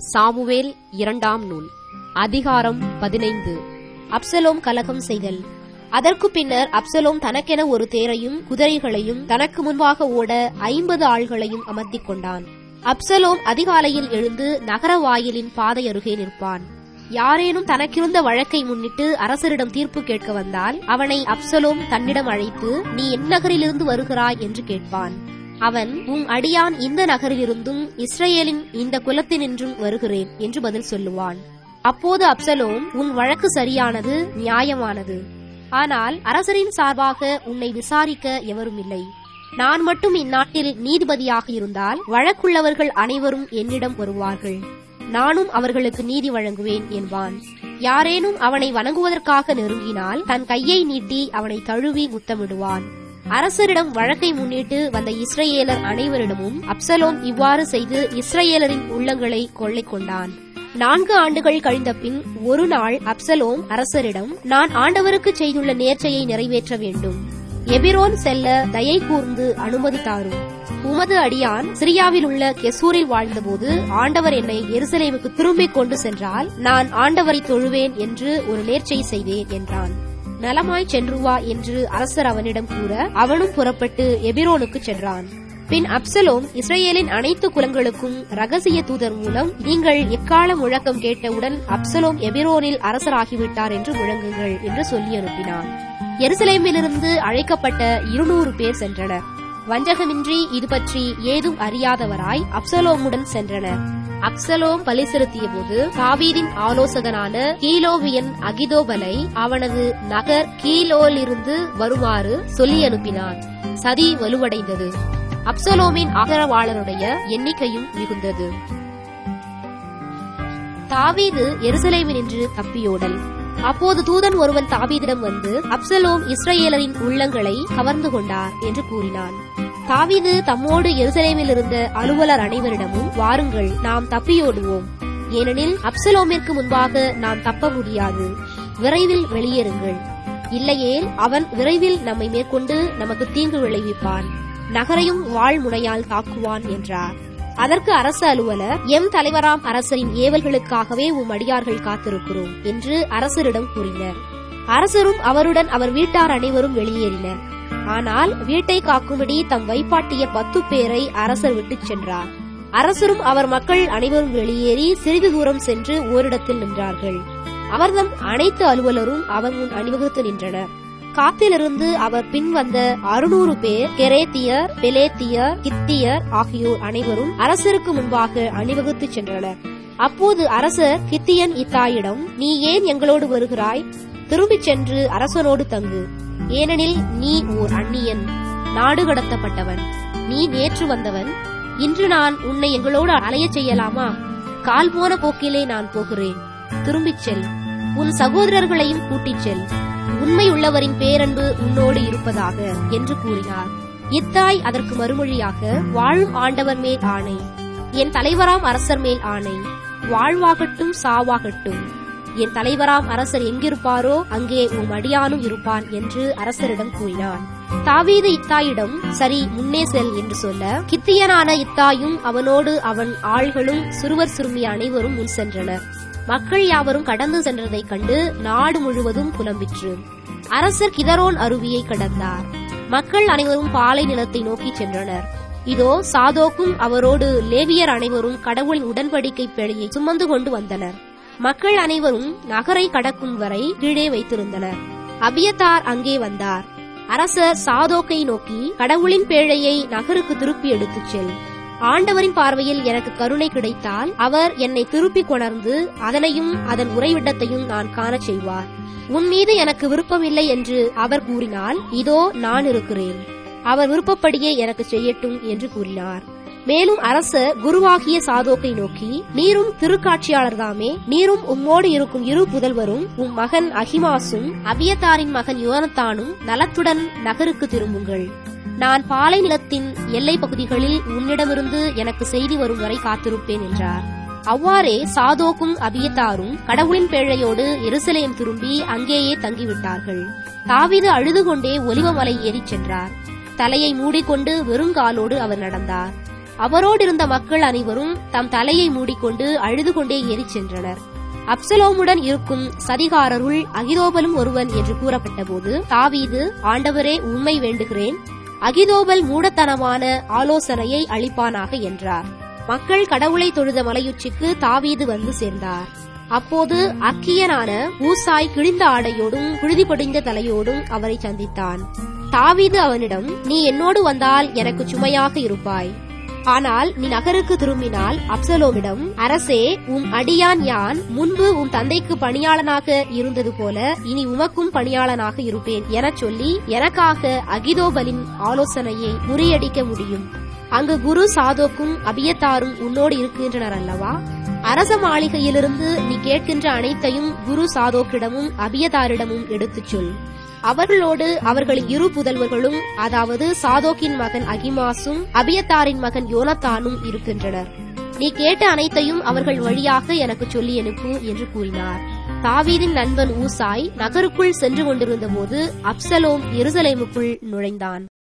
Samuel இரண்டாம் நூல் அதிகாரம் பதினைந்து அப்சலோம் கலகம் செய்தல் அதற்கு பின்னர் அப்சலோம் தனக்கென ஒரு தேரையும் குதிரைகளையும் தனக்கு முன்பாக ஓட ஐம்பது ஆள்களையும் அமர்த்திக் கொண்டான் அப்சலோம் அதிகாலையில் எழுந்து நகர வாயிலின் பாதை அருகே நிற்பான் யாரேனும் தனக்கிருந்த வழக்கை முன்னிட்டு அரசரிடம் தீர்ப்பு கேட்க வந்தால் அவனை அப்சலோம் தன்னிடம் அழைத்து நீ எந்நகரிலிருந்து வருகிறாய் என்று கேட்பான் அவன் உன் அடியான் இந்த நகரிலிருந்தும் இஸ்ரேலின் இந்த குலத்தினின்றும் வருகிறேன் என்று பதில் சொல்லுவான் அப்போது அப்சலோம் உன் வழக்கு சரியானது நியாயமானது ஆனால் அரசரின் சார்பாக உன்னை விசாரிக்க எவரும் இல்லை நான் மட்டும் இந்நாட்டில் நீதிபதியாக இருந்தால் வழக்குள்ளவர்கள் அனைவரும் என்னிடம் வருவார்கள் நானும் அவர்களுக்கு நீதி வழங்குவேன் என்பான் யாரேனும் அவனை வணங்குவதற்காக நெருங்கினால் தன் கையை நீட்டி அவனை தழுவி முத்தமிடுவான் அரசரிடம் வழக்கை முன்னிட்டு வந்த இஸ்ரேலர் அனைவரிடமும் அப்சலோம் இவ்வாறு செய்து இஸ்ரேலரின் உள்ளங்களை கொள்ளை கொண்டான் நான்கு ஆண்டுகள் கழிந்த பின் ஒரு நாள் அப்சலோம் அரசரிடம் நான் ஆண்டவருக்கு செய்துள்ள நேர்ச்சையை நிறைவேற்ற வேண்டும் எபிரோன் செல்ல தயை கூர்ந்து அனுமதி தாரும் உமது அடியான் சிரியாவில் உள்ள கெசூரில் வாழ்ந்தபோது ஆண்டவர் என்னை எருசலேமுக்கு திரும்பிக் கொண்டு சென்றால் நான் ஆண்டவரை தொழுவேன் என்று ஒரு நேர்ச்சை செய்தேன் என்றான் நலமாய் சென்று வா என்று அரசர் அவனிடம் கூற அவனும் புறப்பட்டு எபிரோனுக்கு சென்றான் பின் அப்சலோம் இஸ்ரேலின் அனைத்து குலங்களுக்கும் ரகசிய தூதர் மூலம் நீங்கள் எக்கால முழக்கம் கேட்டவுடன் அப்சலோம் எபிரோனில் அரசராகிவிட்டார் என்று முழங்குங்கள் என்று சொல்லி அனுப்பினான் எருசலேமிலிருந்து அழைக்கப்பட்ட இருநூறு பேர் சென்றனர் வஞ்சகமின்றி இது பற்றி ஏதும் அறியாதவராய் அப்சலோமுடன் சென்றனர் அப்சலோம் பலி செலுத்திய போது தாவீதின் ஆலோசகனான கீலோவியன் அகிதோபலை அவனது நகர் கீலோலிருந்து வருமாறு சொல்லி அனுப்பினான் சதி வலுவடைந்தது அப்சலோமின் ஆதரவாளருடைய எண்ணிக்கையும் மிகுந்தது தாவீது எருசலேமினின்று தப்பியோடல் அப்போது தூதன் ஒருவன் தாவீதிடம் வந்து அப்சலோம் இஸ்ரேலரின் உள்ளங்களை கவர்ந்து கொண்டார் என்று கூறினான் தாவீது தம்மோடு எருசலேமில் இருந்த அலுவலர் அனைவரிடமும் வாருங்கள் நாம் தப்பியோடுவோம் ஏனெனில் அப்சலோமிற்கு முன்பாக நாம் தப்ப முடியாது விரைவில் வெளியேறுங்கள் இல்லையேல் அவன் விரைவில் நம்மை மேற்கொண்டு நமக்கு தீங்கு விளைவிப்பான் நகரையும் வாழ்முனையால் தாக்குவான் என்றார் அதற்கு அரசு அலுவலர் எம் தலைவராம் அரசரின் ஏவல்களுக்காகவே உம் அடியார்கள் காத்திருக்கிறோம் என்று அரசரிடம் கூறினர் அரசரும் அவருடன் அவர் வீட்டார் அனைவரும் வெளியேறினர் ஆனால் வீட்டை காக்கும்படி தம் வைப்பாட்டிய பத்து பேரை அரசர் விட்டுச் சென்றார் அரசரும் அவர் மக்கள் அனைவரும் வெளியேறி சிறிது தூரம் சென்று ஓரிடத்தில் நின்றார்கள் அவர்தம் அனைத்து அலுவலரும் அவர் முன் அணிவகுத்து நின்றனர் காத்திலிருந்து அவர் பின் வந்த அறுநூறு பேர் கெரேத்தியர் பெலேத்தியர் கித்தியர் ஆகியோர் அனைவரும் அரசருக்கு முன்பாக அணிவகுத்து சென்றனர் அப்போது அரசர் கித்தியன் இத்தாயிடம் நீ ஏன் எங்களோடு வருகிறாய் திரும்பிச் சென்று அரசனோடு தங்கு ஏனெனில் நீ ஓர் அந்நியன் நாடு கடத்தப்பட்டவன் நீ நேற்று வந்தவன் இன்று நான் உன்னை எங்களோடு அலையச் செய்யலாமா கால் போன போக்கிலே நான் போகிறேன் திரும்பிச் செல் உன் சகோதரர்களையும் கூட்டிச் செல் உண்மை உள்ளவரின் பேரன்பு உன்னோடு இருப்பதாக என்று கூறினார் இத்தாய் அதற்கு மறுமொழியாக வாழும் ஆண்டவர் மேல் ஆணை என் தலைவராம் அரசர் மேல் ஆணை வாழ்வாகட்டும் சாவாகட்டும் என் தலைவராம் அரசர் எங்கிருப்பாரோ அங்கே உம் அடியானும் இருப்பான் என்று அரசரிடம் கூறினான் தாவீது இத்தாயிடம் சரி முன்னே செல் என்று சொல்ல கித்தியனான இத்தாயும் அவனோடு அவன் ஆள்களும் சிறுவர் சிறுமி அனைவரும் முன் சென்றனர் மக்கள் யாவரும் கடந்து சென்றதைக் கண்டு நாடு முழுவதும் புலம்பிற்று அரசர் கிதரோன் அருவியை கடந்தார் மக்கள் அனைவரும் பாலை நிலத்தை நோக்கி சென்றனர் இதோ சாதோக்கும் அவரோடு லேவியர் அனைவரும் கடவுளின் உடன்படிக்கை பேழையை சுமந்து கொண்டு வந்தனர் மக்கள் அனைவரும் நகரை கடக்கும் வரை கீழே வைத்திருந்தனர் அபியத்தார் அங்கே வந்தார் அரசர் சாதோக்கை நோக்கி கடவுளின் பேழையை நகருக்கு திருப்பி எடுத்துச் செல் ஆண்டவரின் பார்வையில் எனக்கு கருணை கிடைத்தால் அவர் என்னை திருப்பிக் கொணர்ந்து அதனையும் அதன் உறைவிடத்தையும் நான் காணச் செய்வார் உன் மீது எனக்கு விருப்பமில்லை என்று அவர் கூறினால் இதோ நான் இருக்கிறேன் அவர் விருப்பப்படியே எனக்கு செய்யட்டும் என்று கூறினார் மேலும் அரசர் குருவாகிய சாதோக்கை நோக்கி நீரும் திருக்காட்சியாளர்தாமே நீரும் உம்மோடு இருக்கும் இரு புதல்வரும் உம் மகன் அகிமாசும் அபியத்தாரின் மகன் யோனத்தானும் நலத்துடன் நகருக்கு திரும்புங்கள் நான் பாலை நிலத்தின் எல்லை பகுதிகளில் உன்னிடமிருந்து எனக்கு செய்தி வரும் வரை காத்திருப்பேன் என்றார் அவ்வாறே சாதோக்கும் அபியத்தாரும் கடவுளின் பேழையோடு எருசலேம் திரும்பி அங்கேயே தங்கிவிட்டார்கள் தாவிது அழுது கொண்டே ஒலிவமலை ஏறிச் சென்றார் தலையை மூடிக்கொண்டு வெறுங்காலோடு அவர் நடந்தார் அவரோடிருந்த மக்கள் அனைவரும் தம் தலையை மூடிக்கொண்டு அழுது கொண்டே ஏறிச் சென்றனர் அப்சலோமுடன் இருக்கும் சதிகாரருள் அகிதோபலும் ஒருவன் என்று கூறப்பட்டபோது தாவீது ஆண்டவரே உண்மை வேண்டுகிறேன் அகிதோபல் மூடத்தனமான ஆலோசனையை அளிப்பானாக என்றார் மக்கள் கடவுளை தொழுத மலையுச்சிக்கு தாவீது வந்து சேர்ந்தார் அப்போது அக்கியனான ஊசாய் கிழிந்த ஆடையோடும் புழுதி படிந்த தலையோடும் அவரை சந்தித்தான் தாவீது அவனிடம் நீ என்னோடு வந்தால் எனக்கு சுமையாக இருப்பாய் ஆனால் நீ நகருக்கு திரும்பினால் அப்சலோமிடம் அரசே உம் அடியான் யான் முன்பு உம் தந்தைக்கு பணியாளனாக இருந்தது போல இனி உமக்கும் பணியாளனாக இருப்பேன் எனச் சொல்லி எனக்காக அகிதோபலின் ஆலோசனையை முறியடிக்க முடியும் அங்கு குரு சாதோக்கும் அபியத்தாரும் உன்னோடு இருக்கின்றனர் அல்லவா அரச மாளிகையிலிருந்து நீ கேட்கின்ற அனைத்தையும் குரு சாதோக்கிடமும் அபியதாரிடமும் எடுத்துச் சொல் அவர்களோடு அவர்களின் இரு புதல்வர்களும் அதாவது சாதோக்கின் மகன் அகிமாசும் அபியத்தாரின் மகன் யோனத்தானும் இருக்கின்றனர் நீ கேட்ட அனைத்தையும் அவர்கள் வழியாக எனக்கு சொல்லி அனுப்பு என்று கூறினார் தாவீதின் நண்பன் ஊசாய் நகருக்குள் சென்று கொண்டிருந்த போது அப்சலோம் எருசலேமுக்குள் நுழைந்தான்